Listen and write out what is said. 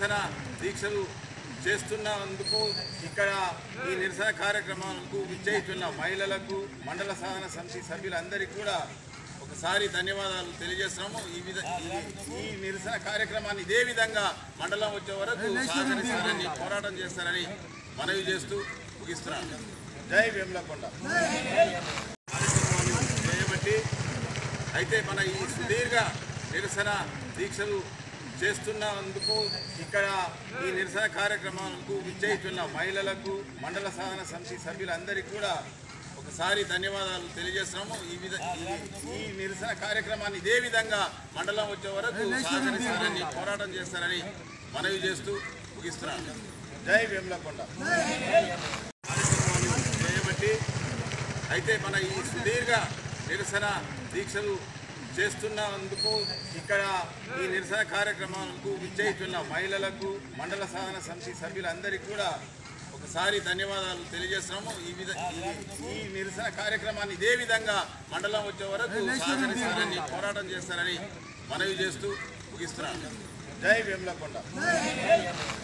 నిరసన దీక్షలు చేస్తున్నందుకు ఇక్కడ ఈ నిరసన కార్యక్రమాలకు విచ్చేస్తున్న మహిళలకు మండల సాధన సమితి సభ్యులందరికీ కూడా ఒకసారి ధన్యవాదాలు తెలియజేస్తున్నాము ఈ విధ ఈ- ఈ నిరసన కార్యక్రమాన్ని ఇదే విధంగా మండలం వచ్చే వరకు సహకరిస్తారని పోరాటం చేస్తారని మనవి చేస్తూ ముగిస్తున్నాను జై వేములకొండ కార్యక్రమాన్ని చేయబట్టి అయితే మన ఈ సుదీర్ఘ నిరసన దీక్షలు చేస్తున్నందుకు ఇక్కడ ఈ నిరసన కార్యక్రమాలకు విచ్చేస్తున్న మహిళలకు మండల సాధన సమితి సభ్యులందరికీ కూడా ఒకసారి ధన్యవాదాలు తెలియజేస్తున్నాము ఈ విధ ఈ- ఈ నిరసన కార్యక్రమాన్ని ఇదే విధంగా మండలం వచ్చే వరకు సహకరిస్తారని పోరాటం చేస్తారని మనవి చేస్తూ ముగిస్తున్నాను జై వేములకొండ కార్యక్రమాన్ని చేయబట్టి అయితే మన ఈ సుదీర్ఘ నిరసన దీక్షలు చేస్తున్నందుకు ఇక్కడ ఈ నిరసన కార్యక్రమాలకు విచ్చేస్తున్న మహిళలకు మండల సాధన సమితి సభ్యులందరికీ కూడా ఒకసారి ధన్యవాదాలు తెలియజేస్తున్నాము ఈ విధ ఈ- ఈ నిరసన కార్యక్రమాన్ని ఇదే విధంగా మండలం వచ్చే వరకు సహకరిస్తారని పోరాటం చేస్తారని మనవి చేస్తూ ముగిస్తున్నాను జై వేములకొండ